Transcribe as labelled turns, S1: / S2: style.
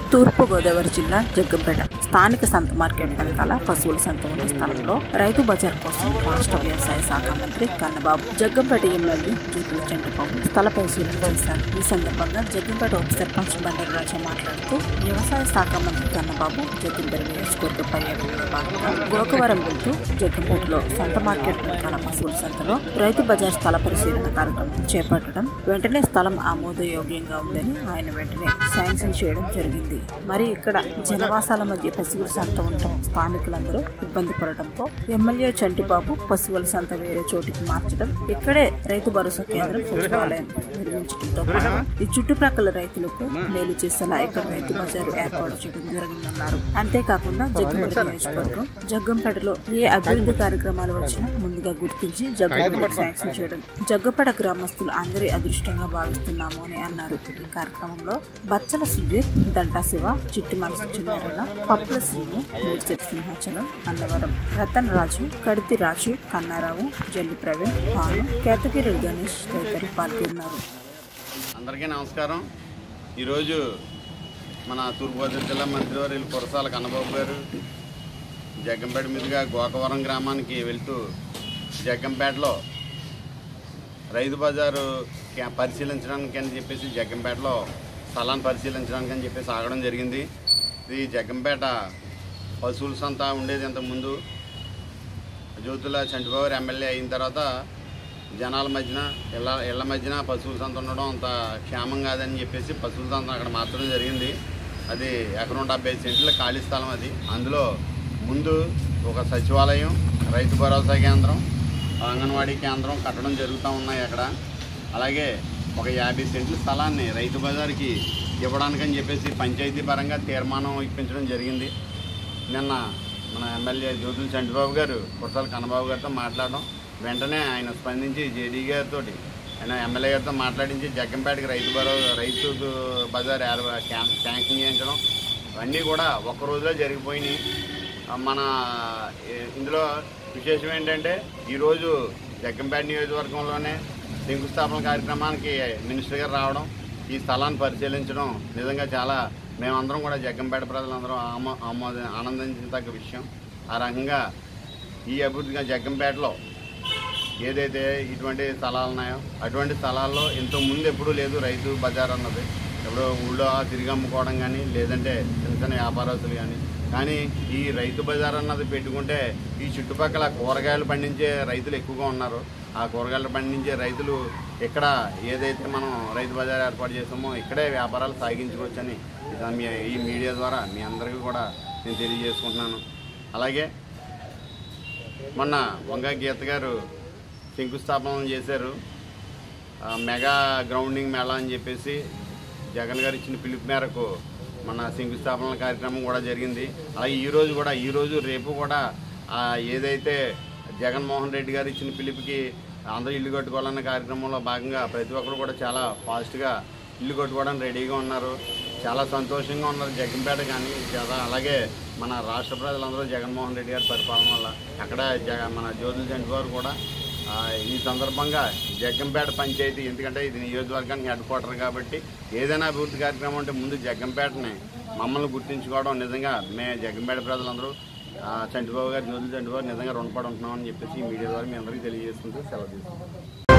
S1: తూర్పుగోదావరి జిల్లా జగ్గంపేట స్థానిక సంత మార్కెట్ వెనకాల పశువుల సంత ఉన్న స్థలంలో రైతు బజార్ కోసం రాష్ట్ర వ్యవసాయ శాఖ మంత్రి కన్నబాబు జగ్గంపేట ఎమ్మెల్యే జూతుల చంద్రబాబు స్థల పరిశీలన చేశారు ఈ సందర్భంగా జగ్గంపేట ఉప సర్పంచ్ బండరు రాజా మాట్లాడుతూ వ్యవసాయ శాఖ మంత్రి కన్నబాబు జగ్గంపేట నియోజకవర్గ పర్యటనలో భాగంగా గోకవరం వెళ్తూ జగ్గంపేటలో సంత మార్కెట్ వెనకాల పశువుల సంతలో రైతు బజార్ స్థల పరిశీలన కార్యక్రమం చేపట్టడం వెంటనే స్థలం ఆమోదయోగ్యంగా ఉందని ఆయన వెంటనే శాంక్షన్ చేయడం జరిగింది మరి ఇక్కడ జనవాసాల మధ్య పశువుల సంత ఉండటం స్థానికులందరూ ఇబ్బంది పడటంతో ఎమ్మెల్యే చంటిబాబు పశువుల సంత వేరే చోటికి మార్చడం ఇక్కడే రైతు భరోసా కేంద్రం సచివాలయం నిర్మించడంతో పాటు ఈ చుట్టుప్రక్కల రైతులకు మేలు చేసేలా ఇక్కడ రైతు బజారు ఏర్పాటు చేయడం జరిగిందన్నారు అంతేకాకుండా జగ్గంపేట నియోజకవర్గం జగ్గంపేటలో ఏ అభివృద్ధి కార్యక్రమాలు వచ్చినా ముందుగా గుర్తించి జగ్గంపేట శాంక్షన్ చేయడం జగ్గపేట గ్రామస్తులు అందరి అదృష్టంగా భావిస్తున్నాము అని అన్నారు ఈ కార్యక్రమంలో బచ్చల సుధీర్ దంటా శివ చిట్టి మనసు చిన్నారన్న పప్పుల శ్రీను మూర్చెట్ సింహాచలం అన్నవరం రతన్ రాజు కడితి రాజు కన్నారావు జల్లి ప్రవీణ్ భాను కేతగిరి గణేష్ తదితరులు పాల్గొన్నారు
S2: అందరికీ నమస్కారం ఈరోజు మన తూర్పుగోదావరి జిల్లా మంత్రివర్యులు కురసాల కన్నబాబు గారు జగ్గంపేట మీదుగా గోకవరం గ్రామానికి వెళ్తూ జగ్గంపేటలో రైతు బజారు క్యా- పరిశీలించడానికి అని చెప్పేసి జగ్గంపేటలో స్థలాన్ని పరిశీలించడానికి అని చెప్పేసి ఆగడం జరిగింది ఇది జగ్గంపేట పశువుల సంత ఉండేది ఇంతకుముందు జ్యోతుల చంటిబాబు ఎమ్మెల్యే అయిన తర్వాత జనాల మధ్యన ఇళ్ళ ఇళ్ళ మధ్యన పశువుల సంత ఉండడం అంత క్షేమం కాదని చెప్పేసి పశువుల సంత అక్కడ మార్చడం జరిగింది అది ఎకరం డెబ్బై సెంట్ల ఖాళీ స్థలం అది అందులో ముందు ఒక సచివాలయం రైతు భరోసా కేంద్రం అంగన్వాడీ కేంద్రం కట్టడం జరుగుతూ ఉన్నాయి అక్కడ అలాగే ఒక యాభై సెంట్ల స్థలాన్ని రైతు బజార్కి ఇవ్వడానికని చెప్పేసి పంచాయతీ పరంగా తీర్మానం ఇప్పించడం జరిగింది నిన్న మన ఎమ్మెల్యే జ్యోతుల చంటిబాబు గారు కుర్సాల కన్నబాబు గారితో మాట్లాడడం వెంటనే ఆయన స్పందించి జేడీ గారితో ఆయన ఎమ్మెల్యే గారితో మాట్లాడించి జగ్గంపేటకి రైతు బరో రైతు బజార్ ఏర్ప- క్యాం- శాంక్షన్ చేయించడం అవన్నీ కూడా ఒక్క రోజులో జరిగిపోయినాయి ఆ, మన ఏ- ఇందులో విశేషం ఏంటంటే ఈరోజు జగ్గంపేట నియోజకవర్గంలోనే శంకుస్థాపన కార్యక్రమానికి మినిస్టర్ గారు రావడం ఈ స్థలాన్ని పరిశీలించడం నిజంగా చాలా మేమందరం కూడా జగ్గంపేట ప్రజలందరం ఆమో ఆమోద ఆనందించదగ్గ విషయం ఆ రకంగా ఈ అభివృద్ధిగా జగ్గంపేటలో ఏదైతే ఇటువంటి స్థలాలు ఉన్నాయో అటువంటి స్థలాల్లో ఇంతకు ముందు ఎప్పుడూ లేదు రైతు బజార్ అన్నది ఎప్పుడో ఊళ్ళో తిరిగి అమ్ముకోవడం కానీ లేదంటే చిన్న చిన్న వ్యాపారస్తులు కానీ కానీ ఈ రైతు బజార్ అన్నది పెట్టుకుంటే ఈ చుట్టుపక్కల కూరగాయలు పండించే రైతులు ఎక్కువగా ఉన్నారు ఆ కూరగాయలు పండించే రైతులు ఇక్కడ ఏదైతే మనం రైతు బజార్ ఏర్పాటు చేసామో ఇక్కడే వ్యాపారాలు సాగించుకోవచ్చని ఇది మీ ఈ మీడియా ద్వారా మీ అందరికీ కూడా నేను తెలియజేసుకుంటున్నాను అలాగే మొన్న వంగ గీత గారు శంకుస్థాపన చేశారు ఆ, మెగా గ్రౌండింగ్ మేళా అని చెప్పేసి జగన్ గారు ఇచ్చిన పిలుపు మేరకు మన శంకుస్థాపన కార్యక్రమం కూడా జరిగింది అలాగే ఈరోజు కూడా ఈరోజు రేపు కూడా ఆ, ఏదైతే జగన్మోహన్ రెడ్డి గారు ఇచ్చిన పిలుపుకి అందరూ ఇల్లు కట్టుకోవాలన్న కార్యక్రమంలో భాగంగా ప్రతి ఒక్కరు కూడా చాలా ఫాస్ట్గా ఇల్లు కట్టుకోవడానికి రెడీగా ఉన్నారు చాలా సంతోషంగా ఉన్నారు జగన్పేట కానీ చాలా అలాగే మన రాష్ట్ర ప్రజలందరూ జగన్మోహన్ రెడ్డి గారి పరిపాలన వల్ల అక్కడ జగ మన జ్యోతుల జంటి వారు కూడా ఆ, ఈ సందర్భంగా జగ్గంపేట పంచాయతీ ఎందుకంటే ఇది నియోజకవర్గానికి హెడ్ క్వార్టర్ కాబట్టి ఏదైనా అభివృద్ధి కార్యక్రమం అంటే ముందు జగ్గంపేటని మమ్మల్ని గుర్తించుకోవడం నిజంగా మే జగ్గంపేట ప్రజలందరూ ఆ, చంటిబాబు గారు జ్యోతుల చంటిబాబు నిజంగా రుణపడి ఉంటున్నామని చెప్పేసి ఈ మీడియా ద్వారా మీ అందరికీ తెలియజేసుకుంటూ సెలవు తీసుకుంటాం